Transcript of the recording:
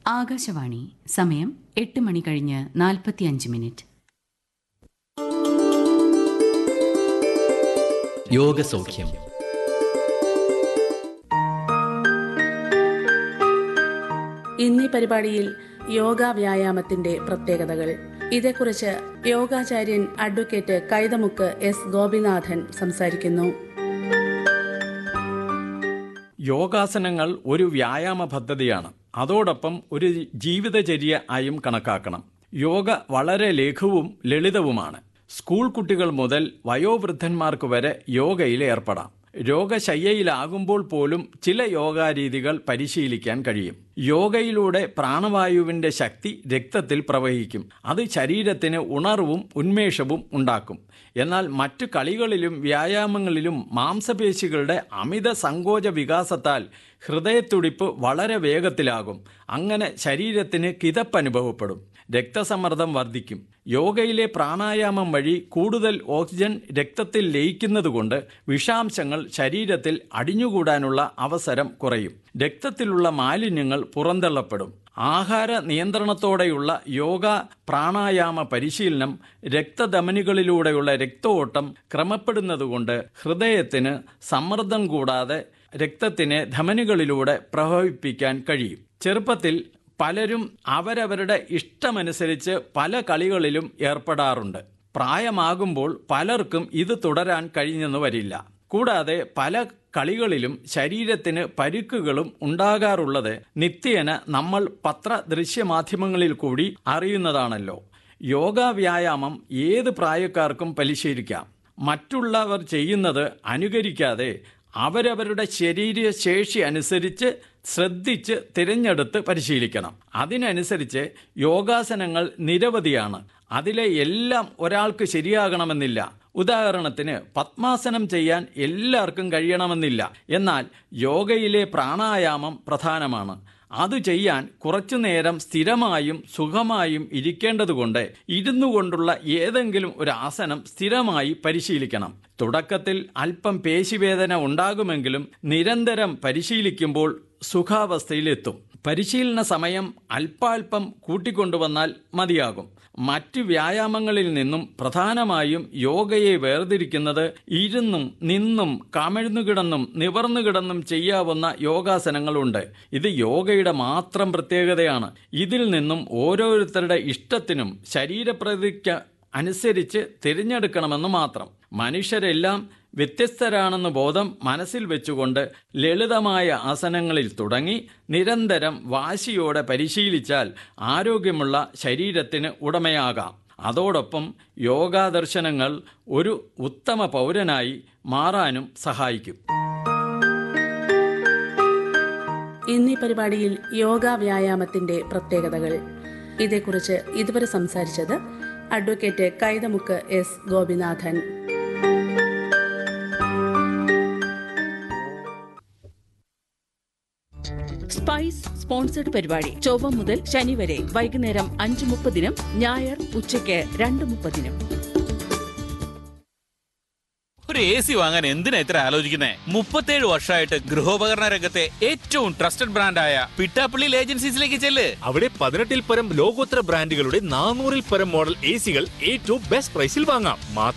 ആകാശവാണി സമയം എട്ട് മണി കഴിഞ്ഞ് നാൽപ്പത്തിയഞ്ച് മിനിറ്റ് യോഗസൗഖ്യം ഇന്നീ പരിപാടിയിൽ യോഗ വ്യായാമത്തിന്റെ പ്രത്യേകതകൾ ഇതേക്കുറിച്ച് യോഗാചാര്യൻ അഡ്വക്കേറ്റ് കൈതമുക്ക് എസ് ഗോപിനാഥൻ സംസാരിക്കുന്നു യോഗാസനങ്ങൾ ഒരു വ്യായാമ പദ്ധതിയാണ് അതോടൊപ്പം ഒരു ജീവിതചര്യ ആയും കണക്കാക്കണം യോഗ വളരെ ലഘുവും ലളിതവുമാണ് സ്കൂൾ കുട്ടികൾ മുതൽ വയോവൃദ്ധന്മാർക്ക് വരെ യോഗയിൽ ഏർപ്പെടാം രോഗശയ്യയിലാകുമ്പോൾ പോലും ചില യോഗാരീതികൾ പരിശീലിക്കാൻ കഴിയും യോഗയിലൂടെ പ്രാണവായുവിന്റെ ശക്തി രക്തത്തിൽ പ്രവഹിക്കും അത് ശരീരത്തിന് ഉണർവും ഉന്മേഷവും ഉണ്ടാക്കും എന്നാൽ മറ്റു കളികളിലും വ്യായാമങ്ങളിലും മാംസപേശികളുടെ അമിത സങ്കോച വികാസത്താൽ ഹൃദയത്തുടിപ്പ് വളരെ വേഗത്തിലാകും അങ്ങനെ ശരീരത്തിന് കിതപ്പനുഭവപ്പെടും രക്തസമ്മർദ്ദം വർദ്ധിക്കും യോഗയിലെ പ്രാണായാമം വഴി കൂടുതൽ ഓക്സിജൻ രക്തത്തിൽ ലയിക്കുന്നതുകൊണ്ട് വിഷാംശങ്ങൾ ശരീരത്തിൽ അടിഞ്ഞുകൂടാനുള്ള അവസരം കുറയും രക്തത്തിലുള്ള മാലിന്യങ്ങൾ പുറന്തള്ളപ്പെടും ആഹാര നിയന്ത്രണത്തോടെയുള്ള യോഗ പ്രാണായാമ പരിശീലനം രക്തധമനികളിലൂടെയുള്ള രക്തഓട്ടം ക്രമപ്പെടുന്നതുകൊണ്ട് ഹൃദയത്തിന് സമ്മർദ്ദം കൂടാതെ രക്തത്തിനെ ധമനികളിലൂടെ പ്രവഹിപ്പിക്കാൻ കഴിയും ചെറുപ്പത്തിൽ പലരും അവരവരുടെ ഇഷ്ടമനുസരിച്ച് പല കളികളിലും ഏർപ്പെടാറുണ്ട് പ്രായമാകുമ്പോൾ പലർക്കും ഇത് തുടരാൻ കഴിഞ്ഞെന്ന് വരില്ല കൂടാതെ പല കളികളിലും ശരീരത്തിന് പരുക്കുകളും ഉണ്ടാകാറുള്ളത് നിത്യേന നമ്മൾ പത്ര ദൃശ്യമാധ്യമങ്ങളിൽ കൂടി അറിയുന്നതാണല്ലോ യോഗ വ്യായാമം ഏത് പ്രായക്കാർക്കും പരിശീലിക്കാം മറ്റുള്ളവർ ചെയ്യുന്നത് അനുകരിക്കാതെ അവരവരുടെ ശരീര ശേഷി അനുസരിച്ച് ശ്രദ്ധിച്ച് തിരഞ്ഞെടുത്ത് പരിശീലിക്കണം അതിനനുസരിച്ച് യോഗാസനങ്ങൾ നിരവധിയാണ് അതിലെ എല്ലാം ഒരാൾക്ക് ശരിയാകണമെന്നില്ല ഉദാഹരണത്തിന് പത്മാസനം ചെയ്യാൻ എല്ലാവർക്കും കഴിയണമെന്നില്ല എന്നാൽ യോഗയിലെ പ്രാണായാമം പ്രധാനമാണ് അത് ചെയ്യാൻ കുറച്ചു നേരം സ്ഥിരമായും സുഖമായും ഇരിക്കേണ്ടതുകൊണ്ട് ഇരുന്നു കൊണ്ടുള്ള ഏതെങ്കിലും ഒരു ആസനം സ്ഥിരമായി പരിശീലിക്കണം തുടക്കത്തിൽ അല്പം പേശിവേദന ഉണ്ടാകുമെങ്കിലും നിരന്തരം പരിശീലിക്കുമ്പോൾ സുഖാവസ്ഥയിലെത്തും പരിശീലന സമയം അല്പാൽപം കൂട്ടിക്കൊണ്ടുവന്നാൽ മതിയാകും മറ്റു വ്യായാമങ്ങളിൽ നിന്നും പ്രധാനമായും യോഗയെ വേർതിരിക്കുന്നത് ഇരുന്നും നിന്നും കമിഴ്ന്നു കിടന്നും നിവർന്നു കിടന്നും ചെയ്യാവുന്ന യോഗാസനങ്ങളുണ്ട് ഇത് യോഗയുടെ മാത്രം പ്രത്യേകതയാണ് ഇതിൽ നിന്നും ഓരോരുത്തരുടെ ഇഷ്ടത്തിനും ശരീരപ്രതിക്ക് അനുസരിച്ച് തിരഞ്ഞെടുക്കണമെന്ന് മാത്രം മനുഷ്യരെല്ലാം വ്യത്യസ്തരാണെന്ന ബോധം മനസ്സിൽ വെച്ചുകൊണ്ട് ലളിതമായ ആസനങ്ങളിൽ തുടങ്ങി നിരന്തരം വാശിയോടെ പരിശീലിച്ചാൽ ആരോഗ്യമുള്ള ശരീരത്തിന് ഉടമയാകാം അതോടൊപ്പം യോഗാദർശനങ്ങൾ ഒരു ഉത്തമ പൗരനായി മാറാനും സഹായിക്കും ഇന്നീ പരിപാടിയിൽ യോഗ വ്യായാമത്തിന്റെ പ്രത്യേകതകൾ ഇതേക്കുറിച്ച് ഇതുവരെ സംസാരിച്ചത് advocate Kaithamukku S Gopinathan spice sponsored പരിപാടി ചൊവ്വ മുതൽ ശനി വരെ വൈകുന്നേരം അഞ്ച് മുപ്പതിനും ഞായർ ഉച്ചയ്ക്ക് രണ്ട് മുപ്പതിനും ഒരു എ സി വാങ്ങാൻ എന്തിനാ ഇത്ര ആലോചിക്കുന്നേ മുപ്പത്തേഴ് വർഷമായിട്ട് ഗൃഹോപകരണ രംഗത്തെ ഏറ്റവും ട്രസ്റ്റഡ് ബ്രാൻഡായ പിട്ടാപ്പള്ളി ഏജൻസീസിലേക്ക് ചെല്ല് അവിടെ പതിനെട്ടിൽ പരം ലോകോത്തര ബ്രാൻഡുകളുടെ നാനൂറിൽ പരം മോഡൽ എ സികൾ ഏറ്റവും ബെസ്റ്റ് പ്രൈസിൽ വാങ്ങാം